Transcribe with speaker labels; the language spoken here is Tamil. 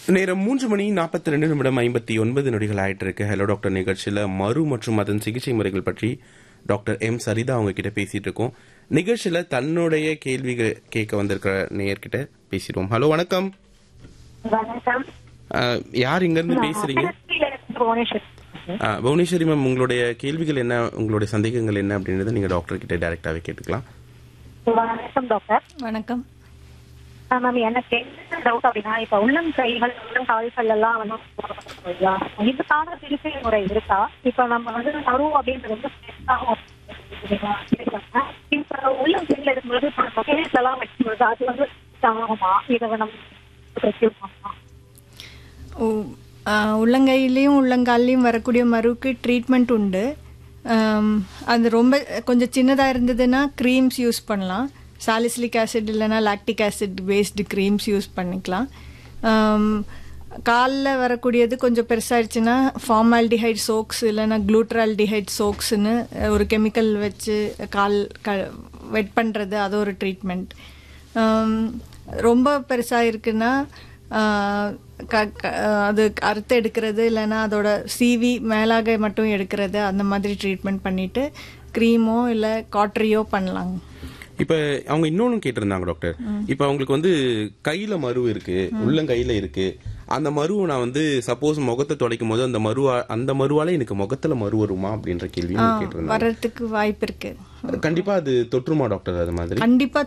Speaker 1: நேரம் மூன்று மணி நாற்பத்தி ரெண்டு நிமிடம் ஐம்பத்தி ஒன்பது நொடிகள் ஆயிட்டு இருக்கு ஹலோ டாக்டர் நிகழ்ச்சியில மறு மற்றும் அதன் சிகிச்சை முறைகள் பற்றி டாக்டர் எம் சரிதா அவங்க கிட்ட பேசிட்டு இருக்கோம் நிகழ்ச்சியில தன்னுடைய கேள்விகள் கேட்க வந்திருக்கிற நேயர்கிட்ட பேசிடுவோம் ஹலோ வணக்கம்
Speaker 2: வணக்கம்
Speaker 1: அஹ், யார் இங்க இருந்து பேசுறீங்க
Speaker 2: திருச்சியில இருந்து புவனேஸ்வரி
Speaker 1: அஹ், புவனேஸ்வரி மேம் உங்களுடைய கேள்விகள் என்ன உங்களுடைய சந்தேகங்கள் என்ன அப்படின்றத நீங்க டாக்டர் கிட்ட டைரக்டாவே கேட்டுக்கலாம்
Speaker 2: வணக்கம் டாக்டர்
Speaker 3: வணக்கம்
Speaker 2: மேம் எனக்கு என்ன டவுட் அப்படின்னா இப்ப உள்ளம் கைகள் உள்ளம் கால்கள் எல்லாம் வந்து இல்லையா? இதுக்கான சிகிச்சை முறை இருக்கா இப்ப நம்ம வந்து மரு அப்படின்றது வந்து stress ஆகும். இப்ப உள்ளம் கையில இருக்கும்போது இப்ப கேஸ் எல்லாம் வைக்கும்போது அது வந்து ஆகுமா இதை நம்ம ரெஸ்யூம் பண்ணலாம்
Speaker 3: ஓ, ஆ, உள்ளங்கையிலையும் உள்ளங்கால்லையும் வரக்கூடிய மருவுக்கு ட்ரீட்மெண்ட் உண்டு ஆம், அது ரொம்ப கொஞ்சம் சின்னதாக இருந்ததுன்னா க்ரீம்ஸ் யூஸ் பண்ணலாம் சாலிசிலிக் ஆசிட் இல்லைன்னா lactic acid based creams use பண்ணிக்கலாம் காலில் வரக்கூடியது கொஞ்சம் பெருசாகிடுச்சுன்னா ஃபார்மால்டிஹைட் சோக்ஸ் இல்லைன்னா குளூட்ரால்டிஹைட் சோக்ஸ்னு ஒரு கெமிக்கல் வச்சு கால் க வெட் பண்ணுறது அது ஒரு ட்ரீட்மெண்ட் ரொம்ப பெருசாக இருக்குன்னா ஆஹ் க- க- அது அறுத்து எடுக்கிறது இல்லைன்னா அதோட சீவி மேலாக மட்டும் எடுக்கிறது அந்த மாதிரி ட்ரீட்மெண்ட் பண்ணிட்டு க்ரீமோ இல்லை காட்ரியோ பண்ணலாங்க
Speaker 1: இப்ப அவங்க இன்னொன்னு கேட்டிருந்தாங்க டாக்டர் இப்ப அவங்களுக்கு வந்து கையில மரு இருக்கு உள்ளங்கையில இருக்கு அந்த மருவை நான் வந்து சப்போஸ் முகத்தை துடைக்கும் போது அந்த மருவா அந்த மருவால எனக்கு முகத்துல மரு வருமா அப்படின்ற கேள்வி கேட்டிருந்தாங்க
Speaker 3: வர்றதுக்கு வாய்ப்பு இருக்கு
Speaker 1: கண்டிப்பா அது தொற்றுமா டாக்டர் அது மாதிரி
Speaker 3: கண்டிப்பா